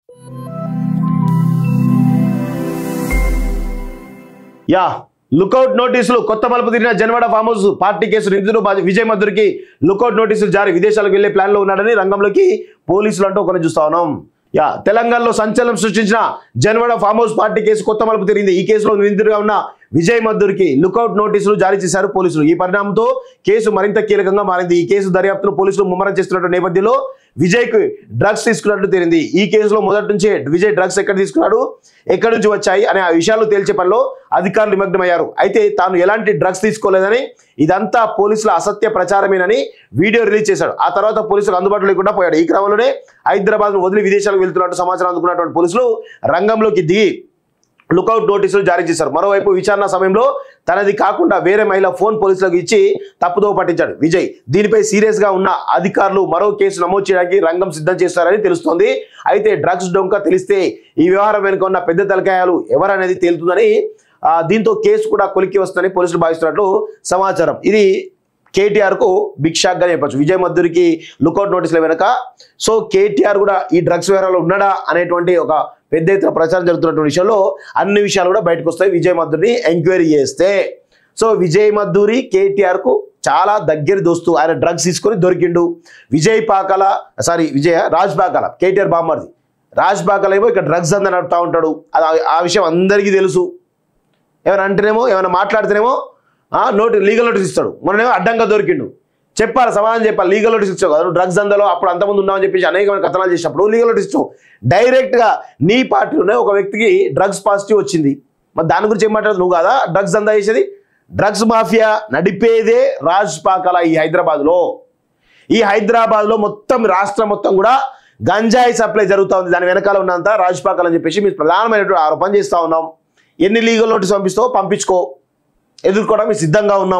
yeah lookout నోటీసులు కొత్త మలుపు తిరిగిన Janwada farm house party case నిందితుడు బా- విజయ్ మధురికి లుకౌట్ నోటీసులు జారీ విదేశాలకు వెళ్లే ప్లాన్ లో ఉన్నాడని రంగంలోకి పోలీసులు అంటూ ఒకరిని చూస్తా ఉన్నాం యా తెలంగాణలో సంచలనం సృష్టించిన Janwada farm house party case కొత్త మలుపు తిరిగింది ఈ కేసులో నిందితుడిగా ఉన్న విజయ్ మద్దూరికి లుకౌట్ నోటీసులు జారీ చేశారు పోలీసులు ఈ పరిణామంతో కేసు మరింత కీలకంగా మారింది ఈ కేసు దర్యాప్తును పోలీసులు ముమ్మరం చేస్తున్నటువంటి నేపథ్యంలో విజయ్ కు డ్రగ్స్ తీసుకున్నట్టు తేలింది ఈ కేసులో మొదటి నుంచే విజయ్ డ్రగ్స్ ఎక్కడ తీసుకున్నాడు ఎక్కడి నుంచి వచ్చాయి అనే ఆ విషయాలు తేల్చే పనిలో అధికారులు నిమగ్నమయ్యారు అయితే తాను ఎలాంటి డ్రగ్స్ తీసుకోలేదని ఇదంతా పోలీసుల అసత్య ప్రచారమేనని వీడియో రిలీజ్ చేశాడు ఆ తర్వాత పోలీసులకు అందుబాటులో లేకుండా పోయాడు ఈ క్రమంలోనే హైదరాబాద్ వదిలి విదేశాలకు వెళ్తున్నట్టు సమాచారం అందుకున్నటువంటి పోలీసులు రంగంలోకి దిగి లుకౌట్ నోటీసులు జారీ చేశారు మరోవైపు విచారణ సమయంలో తనది కాకుండా వేరే మహిళ ఫోన్ పోలీసులకు ఇచ్చి తప్పుదోవ పట్టించాడు విజయ్ దీనిపై సీరియస్ గా ఉన్న అధికారులు మరో కేసు నమోదు చేయడానికి రంగం సిద్ధం చేస్తారని తెలుస్తోంది అయితే డ్రగ్స్ డొంక తెలిస్తే ఈ వ్యవహారం వెనుక ఉన్న పెద్ద తలకాయాలు ఎవరనేది తేలుతుందని ఆ, దీంతో కేసు కూడా కొలిక్కి వస్తుందని పోలీసులు భావిస్తున్నట్లు సమాచారం ఇది కేటీఆర్ కు బిగ్ షాక్ గా చెప్పచ్చు విజయ్ మద్దూరికి లుకౌట్ నోటీసుల వెనక సో కేటీఆర్ కూడా ఈ డ్రగ్స్ వ్యవహారంలో ఉన్నాడా అనేటువంటి ఒక పెద్ద ఎత్తున ప్రచారం జరుగుతున్నటువంటి విషయంలో అన్ని విషయాలు కూడా బయటకు వస్తాయి విజయ్ మద్దూరిని ఎంక్వైరీ చేస్తే సో విజయ్ మద్దూరి కేటీఆర్ కు చాలా దగ్గర దోస్తు ఆయన డ్రగ్స్ తీసుకొని దొరికిండు విజయ్ పాకాల సారీ విజయ రాజ్ పాకాల కేటీఆర్ బామ్మర్ది రాజ్ పాకాల ఏమో ఇక్కడ డ్రగ్స్ అందని నడుపుతా ఉంటాడు అది ఆ- ఆ విషయం అందరికీ తెలుసు ఏమైనా అంటేనేమో ఏమైనా మాట్లాడితేనేమో ఆ, నోటి లీగల్ నోటీస్ ఇస్తాడు మొన్ననేమో అడ్డంగా దొరికిండు చెప్పాలి సమాధానం చెప్పాలి లీగల్ నోటీస్ ఇచ్చావు కదా నువ్వు డ్రగ్స్ దందలో అప్పుడు అంతమంది ఉన్నామని చెప్పేసి అనేకమైన కథనాలు చేసినప్పుడు లీగల్ నోటీస్ ఇచ్చావు డైరెక్ట్గా నీ పార్టీలోనే ఒక వ్యక్తికి డ్రగ్స్ పాజిటివ్ వచ్చింది మరి దాని గురించి ఏం మాట్లాడదు నువ్వు కదా డ్రగ్స్ దందా చేసేది డ్రగ్స్ మాఫియా నడిపేదే రాజ్ పాకాల ఈ హైదరాబాద్లో ఈ హైదరాబాద్ లో మొత్తం రాష్ట్రం మొత్తం కూడా గంజాయి సప్లై జరుగుతూ ఉంది దాని వెనకాల ఉన్నంత రాజపాకాలు అని చెప్పేసి మీరు ప్రధానమైనటువంటి ఆరోపణ చేస్తూ ఉన్నాం ఎన్ని లీగల్ నోటీస్ పంపిస్తావో పంపించుకో ఎదుర్కోవడం మేము సిద్ధంగా ఉన్నాం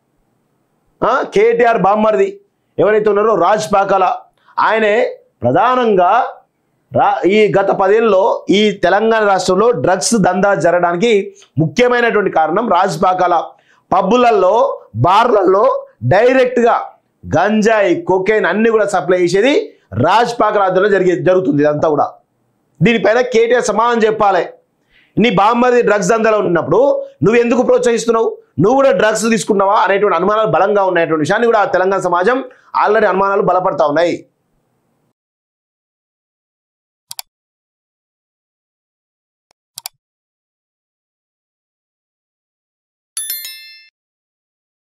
ఆ, కేటీఆర్ బామ్మర్ది ఎవరైతే ఉన్నారో రాజ్ పాకాల ఆయనే ప్రధానంగా రా ఈ గత పదేళ్ళలో ఈ తెలంగాణ రాష్ట్రంలో డ్రగ్స్ దందా జరగడానికి ముఖ్యమైనటువంటి కారణం రాజ్ పాకాల పబ్బులలో బార్లలో డైరెక్ట్గా గంజాయి కొకేన్ అన్ని కూడా సప్లై చేసేది రాజ్ పాకాల ఆధ్వర్యంలో జరిగే జరుగుతుంది ఇదంతా కూడా దీనిపైన కేటీఆర్ సమాధానం చెప్పాలి నీ బామ్మది డ్రగ్స్ దందాలో ఉన్నప్పుడు నువ్వు ఎందుకు ప్రోత్సహిస్తున్నావు నువ్వు కూడా డ్రగ్స్ తీసుకున్నావా అనేటువంటి అనుమానాలు బలంగా ఉన్నటువంటి విషయాన్ని కూడా తెలంగాణ సమాజం ఆల్రెడీ అనుమానాలు బలపడతా ఉన్నాయి